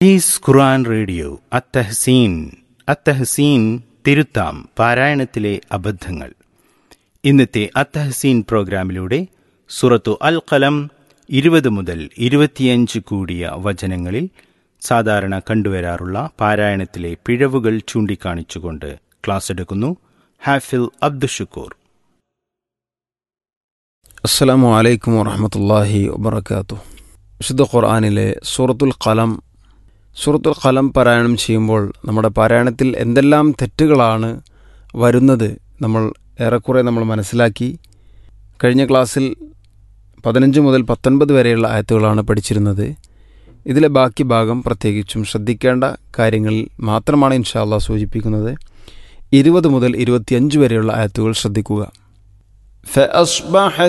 is Quran radio അത്തഹസീൻ അത്തഹസീൻ തിരുത്താം പാരായണത്തിലെ അബദ്ധങ്ങൾ ഇന്നത്തെ അത്തഹസീൻ പ്രോഗ്രാമിലൂടെ സുറത്തു അൽ കലം ഇരുപത് മുതൽ ഇരുപത്തിയഞ്ച് കൂടിയ വചനങ്ങളിൽ സാധാരണ കണ്ടുവരാറുള്ള പാരായണത്തിലെ പിഴവുകൾ ചൂണ്ടിക്കാണിച്ചുകൊണ്ട് ക്ലാസ് എടുക്കുന്നു ഹാഫിൽ അബ്ദുഷുക്കൂർ അസ്സലാമു അലൈക്കും വറഹമത്തല്ലാഹി വബർക്കാത്തു വിശുദ്ധ ഖുർആാനിലെ സൂറത്തുൽ ഖലം സൂറത്തുൽ ഖലം പാരായണം ചെയ്യുമ്പോൾ നമ്മുടെ പാരായണത്തിൽ എന്തെല്ലാം തെറ്റുകളാണ് വരുന്നത് നമ്മൾ ഏറെക്കുറെ നമ്മൾ മനസ്സിലാക്കി കഴിഞ്ഞ ക്ലാസ്സിൽ പതിനഞ്ച് മുതൽ പത്തൊൻപത് വരെയുള്ള ആയത്തുകളാണ് പഠിച്ചിരുന്നത് ഇതിലെ ബാക്കി ഭാഗം പ്രത്യേകിച്ചും ശ്രദ്ധിക്കേണ്ട കാര്യങ്ങളിൽ മാത്രമാണ് ഇൻഷാല്ല സൂചിപ്പിക്കുന്നത് ഇരുപത് മുതൽ ഇരുപത്തിയഞ്ച് വരെയുള്ള ആയത്തുകൾ ശ്രദ്ധിക്കുക فأصبحت